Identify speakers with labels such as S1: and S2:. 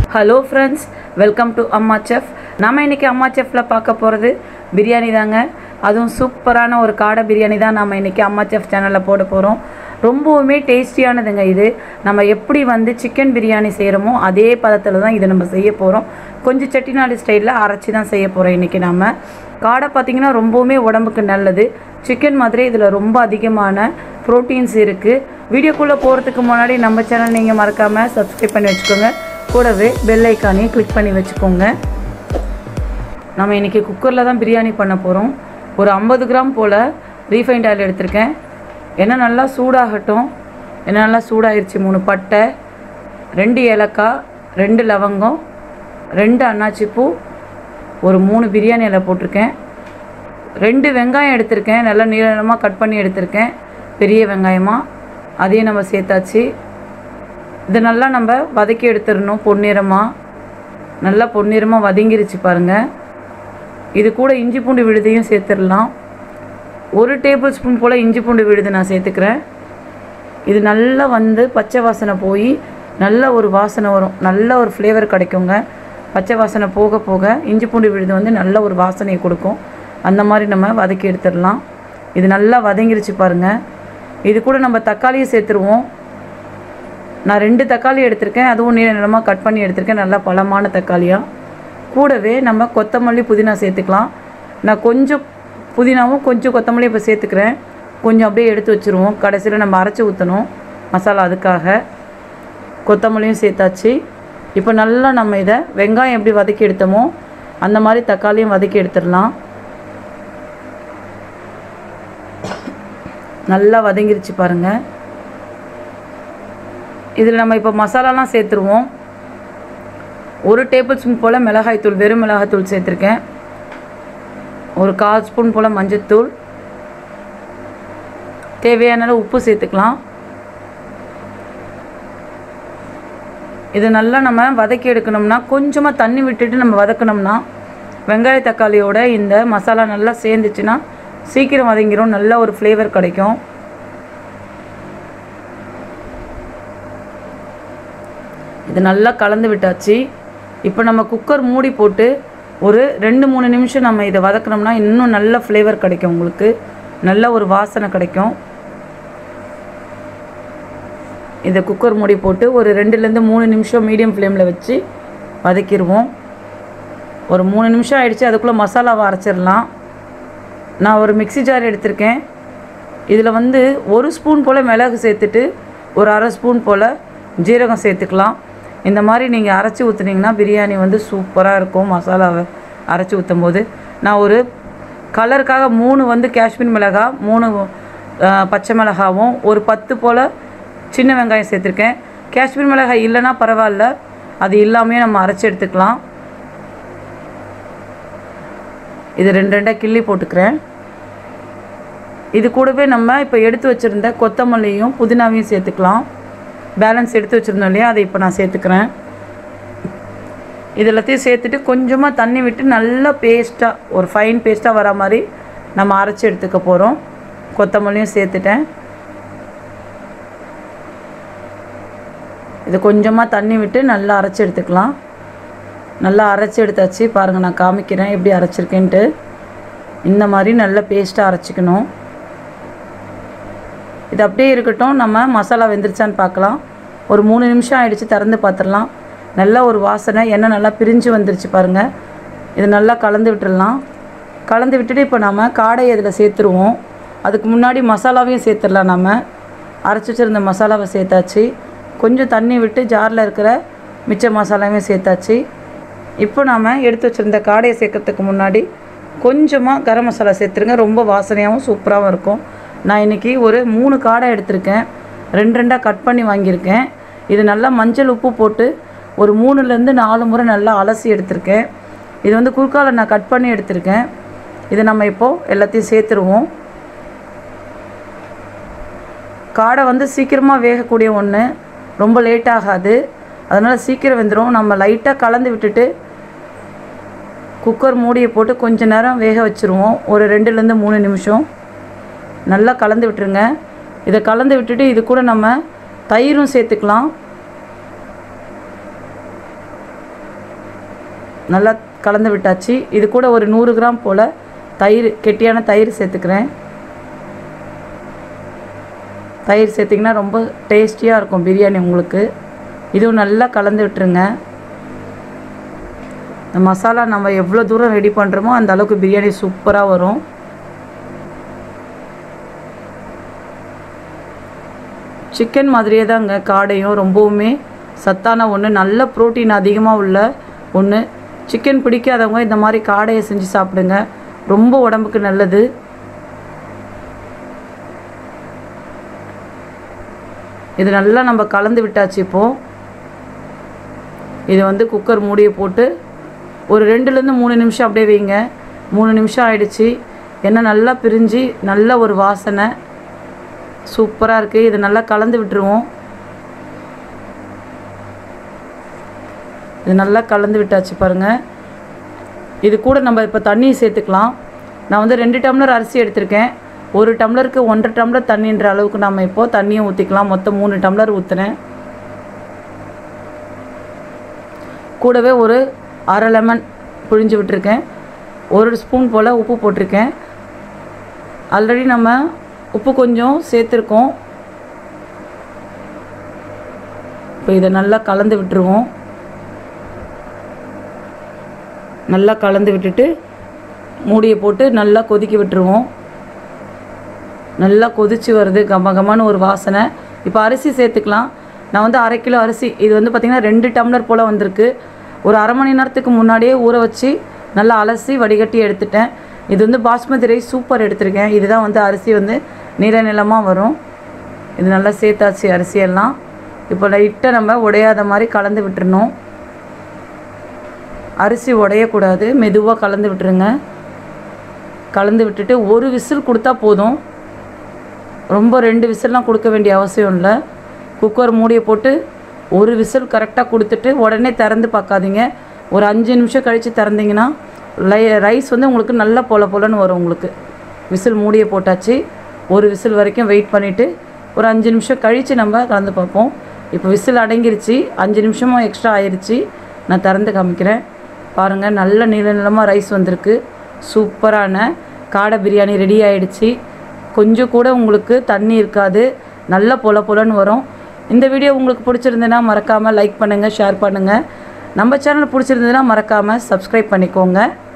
S1: hello friends welcome to அம்மா chef நம்ம இன்றைக்கி அம்மா செஃப்பில் பார்க்க போகிறது பிரியாணி தாங்க அதுவும் சூப்பரான ஒரு காடை பிரியாணி தான் நம்ம இன்றைக்கி அம்மா செஃப் சேனலில் போட போகிறோம் ரொம்பவுமே டேஸ்டியானதுங்க இது நம்ம எப்படி வந்து சிக்கன் பிரியாணி செய்கிறோமோ அதே பதத்தில் தான் இதை நம்ம செய்ய போகிறோம் கொஞ்சம் செட்டிநாடு ஸ்டைலில் அரைச்சி தான் செய்ய போகிறோம் இன்றைக்கி நம்ம காடை பார்த்திங்கன்னா ரொம்பவுமே உடம்புக்கு நல்லது சிக்கன் மாதிரி இதில் ரொம்ப அதிகமான ப்ரோட்டீன்ஸ் இருக்குது வீடியோக்குள்ளே போகிறதுக்கு முன்னாடி நம்ம சேனல் நீங்கள் மறக்காமல் சப்ஸ்கிரைப் பண்ணி வச்சுக்கோங்க கூடவே பெல் ஐக்கானையும் கிளிக் பண்ணி வச்சுக்கோங்க நம்ம இன்றைக்கி குக்கரில் தான் பிரியாணி பண்ண போகிறோம் ஒரு ஐம்பது கிராம் போல் ரீஃபைண்ட் ஆயில் எடுத்திருக்கேன் எண்ணெய் நல்லா சூடாகட்டும் எண்ணெய் நல்லா சூடாயிருச்சு மூணு பட்டை ரெண்டு ஏலக்காய் ரெண்டு லவங்கம் ரெண்டு அன்னாச்சிப்பூ ஒரு மூணு பிரியாணி இலை போட்டிருக்கேன் ரெண்டு வெங்காயம் எடுத்திருக்கேன் நல்லா நீளமாக கட் பண்ணி எடுத்திருக்கேன் பெரிய வெங்காயமாக அதையும் நம்ம சேர்த்தாச்சு இது நல்லா நம்ம வதக்கி எடுத்துடணும் பொன்னிறமாக நல்லா பொன்னிறமாக வதங்கிருச்சு பாருங்கள் இது கூட இஞ்சி பூண்டு விழுதையும் சேர்த்துடலாம் ஒரு டேபிள் ஸ்பூன் போல் இஞ்சி பூண்டு விழுது நான் சேர்த்துக்கிறேன் இது நல்லா வந்து பச்சை வாசனை போய் நல்ல ஒரு வாசனை வரும் நல்ல ஒரு ஃப்ளேவர் கிடைக்குங்க பச்சை வாசனை போக போக இஞ்சி பூண்டு விழுது வந்து நல்ல ஒரு வாசனையை கொடுக்கும் அந்த மாதிரி நம்ம வதக்கி எடுத்துடலாம் இது நல்லா வதங்கிருச்சு பாருங்கள் இது கூட நம்ம தக்காளியை சேர்த்துருவோம் நான் ரெண்டு தக்காளி எடுத்திருக்கேன் அதுவும் நீள நிலமாக கட் பண்ணி எடுத்திருக்கேன் நல்லா பழமான தக்காளியாக கூடவே நம்ம கொத்தமல்லி புதினா சேர்த்துக்கலாம் நான் கொஞ்சம் புதினாவும் கொஞ்சம் கொத்தமல்லி இப்போ சேர்த்துக்கிறேன் கொஞ்சம் அப்படியே எடுத்து வச்சுருவோம் கடைசியில் நம்ம அரைச்சி ஊற்றணும் மசாலா அதுக்காக கொத்தமல்லியும் சேர்த்தாச்சு இப்போ நல்லா நம்ம இதை வெங்காயம் எப்படி வதக்கி எடுத்தோமோ அந்த மாதிரி தக்காளியும் வதக்கி எடுத்துடலாம் நல்லா வதங்கிருச்சு பாருங்கள் இதில் நம்ம இப்போ மசாலாலாம் சேர்த்துருவோம் ஒரு டேபிள் ஸ்பூன் போல் மிளகாய்த்தூள் வெறும் மிளகாய்த்தூள் சேர்த்துருக்கேன் ஒரு கால் ஸ்பூன் போல் மஞ்சத்தூள் தேவையான அளவு உப்பு சேர்த்துக்கலாம் இது நல்லா நம்ம வதக்கி எடுக்கணும்னா கொஞ்சமாக தண்ணி விட்டுட்டு நம்ம வதக்கணும்னா வெங்காய தக்காளியோட இந்த மசாலா நல்லா சேர்ந்துச்சுன்னா சீக்கிரம் வதங்கிரும் நல்ல ஒரு ஃப்ளேவர் கிடைக்கும் இது நல்லா கலந்து விட்டாச்சு இப்போ நம்ம குக்கர் மூடி போட்டு ஒரு ரெண்டு மூணு நிமிஷம் நம்ம இதை வதக்கினோம்னா இன்னும் நல்ல ஃப்ளேவர் கிடைக்கும் உங்களுக்கு நல்ல ஒரு வாசனை கிடைக்கும் இதை குக்கர் மூடி போட்டு ஒரு ரெண்டுலேருந்து மூணு நிமிஷம் மீடியம் ஃப்ளேமில் வச்சு வதக்கிடுவோம் ஒரு மூணு நிமிஷம் ஆயிடுச்சு அதுக்குள்ளே மசாலாவை அரைச்சிடலாம் நான் ஒரு மிக்ஸி ஜார் எடுத்திருக்கேன் இதில் வந்து ஒரு ஸ்பூன் போல் மிளகு சேர்த்துட்டு ஒரு அரை ஸ்பூன் போல் ஜீரகம் சேர்த்துக்கலாம் இந்த மாதிரி நீங்கள் அரைச்சி ஊற்றுனீங்கன்னா பிரியாணி வந்து சூப்பராக இருக்கும் மசாலாவை அரைச்சி ஊற்றும் போது நான் ஒரு கலருக்காக மூணு வந்து காஷ்மீர் மிளகாய் மூணு ஆ, பச்சை மிளகாவும் ஒரு பத்து போல் சின்ன வெங்காயம் சேர்த்துருக்கேன் காஷ்மீர் மிளகாய் இல்லைன்னா பரவாயில்ல அது இல்லாமையே நம்ம அரைச்சி எடுத்துக்கலாம் இது ரெண்டு ரெண்டாக கிள்ளி போட்டுக்கிறேன் இது கூடவே நம்ம இப்போ எடுத்து வச்சுருந்த கொத்தமல்லியும் புதினாவையும் சேர்த்துக்கலாம் பேலன்ஸ் எடுத்து வச்சுருந்தோம் இல்லையா அதை இப்போ நான் சேர்த்துக்கிறேன் இது எல்லாத்தையும் சேர்த்துட்டு கொஞ்சமாக தண்ணி விட்டு நல்லா பேஸ்ட்டாக ஒரு ஃபைன் பேஸ்ட்டாக வர மாதிரி நம்ம அரைச்சி எடுத்துக்க போகிறோம் கொத்தமல்லியும் சேர்த்துட்டேன் இது கொஞ்சமாக தண்ணி விட்டு நல்லா அரைச்சி எடுத்துக்கலாம் நல்லா அரைச்சி எடுத்தாச்சு பாருங்கள் நான் காமிக்கிறேன் எப்படி அரைச்சிருக்கேன்ட்டு இந்த மாதிரி நல்லா பேஸ்ட்டாக அரைச்சிக்கணும் இது அப்படியே இருக்கட்டும் நம்ம மசாலா வெந்துருச்சான்னு பார்க்கலாம் ஒரு மூணு நிமிஷம் ஆயிடுச்சு திறந்து பார்த்துடலாம் நல்ல ஒரு வாசனை எண்ணெய் நல்லா பிரிஞ்சு வந்துருச்சு பாருங்கள் இது நல்லா கலந்து விட்டுடலாம் கலந்து விட்டுட்டு இப்போ நம்ம காடையை இதில் சேர்த்துருவோம் அதுக்கு முன்னாடி மசாலாவையும் சேர்த்துடலாம் நம்ம அரைச்சி வச்சிருந்த மசாலாவை சேர்த்தாச்சு கொஞ்சம் தண்ணி விட்டு ஜாரில் இருக்கிற மிச்ச மசாலாவையும் சேர்த்தாச்சு இப்போ நாம் எடுத்து வச்சுருந்த காடையை சேர்க்கறதுக்கு முன்னாடி கொஞ்சமாக கரம் மசாலா சேர்த்துருங்க ரொம்ப வாசனையாகவும் சூப்பராகவும் இருக்கும் நான் இன்றைக்கி ஒரு மூணு காடை எடுத்திருக்கேன் ரெண்டு ரெண்டாக கட் பண்ணி வாங்கியிருக்கேன் இது நல்லா மஞ்சள் உப்பு போட்டு ஒரு மூணுலேருந்து நாலு முறை நல்லா அலசி எடுத்திருக்கேன் இது வந்து குறுக்கால நான் கட் பண்ணி எடுத்திருக்கேன் இதை நம்ம இப்போது எல்லாத்தையும் சேர்த்துருவோம் காடை வந்து சீக்கிரமாக வேகக்கூடிய ஒன்று ரொம்ப லேட் ஆகாது அதனால் சீக்கிரம் வெந்துடும் நம்ம லைட்டாக கலந்து விட்டுட்டு குக்கர் மூடியை போட்டு கொஞ்ச நேரம் வேக வச்சுருவோம் ஒரு ரெண்டுலேருந்து மூணு நிமிஷம் நல்லா கலந்து விட்டுருங்க இதை கலந்து விட்டுட்டு இது கூட நம்ம தயிரும் சேர்த்துக்கலாம் நல்லா கலந்து விட்டாச்சு இது கூட ஒரு நூறு கிராம் போல் தயிர் கெட்டியான தயிர் சேர்த்துக்கிறேன் தயிர் சேர்த்திங்கன்னா ரொம்ப டேஸ்டியாக இருக்கும் பிரியாணி உங்களுக்கு இதுவும் நல்லா கலந்து விட்டுருங்க இந்த மசாலா நம்ம எவ்வளோ தூரம் ரெடி பண்ணுறோமோ அந்த அளவுக்கு பிரியாணி சூப்பராக வரும் சிக்கன் மாதிரியே தாங்க காடையும் ரொம்பவுமே சத்தான ஒன்று நல்ல ப்ரோட்டீன் அதிகமாக உள்ள ஒன்று சிக்கன் பிடிக்காதவங்க இந்த மாதிரி காடையை செஞ்சு சாப்பிடுங்க ரொம்ப உடம்புக்கு நல்லது இது நல்லா நம்ம கலந்து விட்டாச்சு இப்போது இது வந்து குக்கர் மூடியை போட்டு ஒரு ரெண்டுலேருந்து மூணு நிமிஷம் அப்படியே வைங்க மூணு நிமிஷம் ஆயிடுச்சு எண்ணெய் நல்லா பிரிஞ்சு நல்ல ஒரு வாசனை சூப்பராக இருக்குது இது நல்லா கலந்து விட்டுருவோம் இது நல்லா கலந்து விட்டாச்சு பாருங்கள் இது கூட நம்ம இப்போ தண்ணி சேர்த்துக்கலாம் நான் வந்து ரெண்டு டம்ளர் அரிசி எடுத்திருக்கேன் ஒரு டம்ளருக்கு ஒன்றரை டம்ளர் தண்ணின்ற அளவுக்கு நம்ம இப்போது தண்ணியும் ஊற்றிக்கலாம் மொத்தம் மூணு டம்ளர் ஊற்றுனேன் கூடவே ஒரு அரை லெமன் புழிஞ்சு விட்டுருக்கேன் ஒரு ஸ்பூன் போல் உப்பு போட்டிருக்கேன் ஆல்ரெடி நம்ம உப்பு கொஞ்சம் சேர்த்துருக்கோம் இப்போ இதை நல்லா கலந்து விட்டுருவோம் நல்லா கலந்து விட்டுட்டு மூடியை போட்டு நல்லா கொதிக்க விட்டுருவோம் நல்லா கொதிச்சு வருது கம கமன்னு ஒரு வாசனை இப்போ அரிசி சேர்த்துக்கலாம் நான் வந்து அரை கிலோ அரிசி இது வந்து பார்த்திங்கன்னா ரெண்டு டம்ளர் போல் வந்திருக்கு ஒரு அரை மணி நேரத்துக்கு முன்னாடியே ஊற வச்சு நல்லா அலசி வடிகட்டி எடுத்துட்டேன் இது வந்து பாஸ்மதி ரைஸ் சூப்பர் எடுத்திருக்கேன் இதுதான் வந்து அரிசி வந்து நீல நிலமாக வரும் இது நல்லா சேர்த்தாச்சு அரிசியெல்லாம் இப்போ லைட்டாக நம்ம உடையாத மாதிரி கலந்து விட்டுறணும் அரிசி உடையக்கூடாது மெதுவாக கலந்து விட்டுருங்க கலந்து விட்டுட்டு ஒரு விசில் கொடுத்தா போதும் ரொம்ப ரெண்டு விசில்லாம் கொடுக்க வேண்டிய அவசியம் இல்லை குக்கர் மூடியை போட்டு ஒரு விசில் கரெக்டாக கொடுத்துட்டு உடனே திறந்து பார்க்காதீங்க ஒரு அஞ்சு நிமிஷம் கழித்து திறந்தீங்கன்னா லை ரைஸ் வந்து உங்களுக்கு நல்லா பொல பொலன்னு வரும் உங்களுக்கு விசில் மூடியை போட்டாச்சு ஒரு விசில் வரைக்கும் வெயிட் பண்ணிவிட்டு ஒரு அஞ்சு நிமிஷம் கழித்து நம்ம கலந்து பார்ப்போம் இப்போ விசில் அடங்கிருச்சு அஞ்சு நிமிஷமும் எக்ஸ்ட்ரா ஆயிருச்சு நான் திறந்து காமிக்கிறேன் பாருங்கள் நல்ல நீள நீளமாக ரைஸ் வந்திருக்கு சூப்பரான காடை பிரியாணி ரெடி ஆயிடுச்சு கொஞ்சம் கூட உங்களுக்கு தண்ணி இருக்காது நல்ல பொல பொலன்னு வரும் இந்த வீடியோ உங்களுக்கு பிடிச்சிருந்ததுன்னா மறக்காமல் லைக் பண்ணுங்கள் ஷேர் பண்ணுங்கள் நம்ம சேனல் பிடிச்சிருந்ததுன்னா மறக்காமல் சப்ஸ்கிரைப் பண்ணிக்கோங்க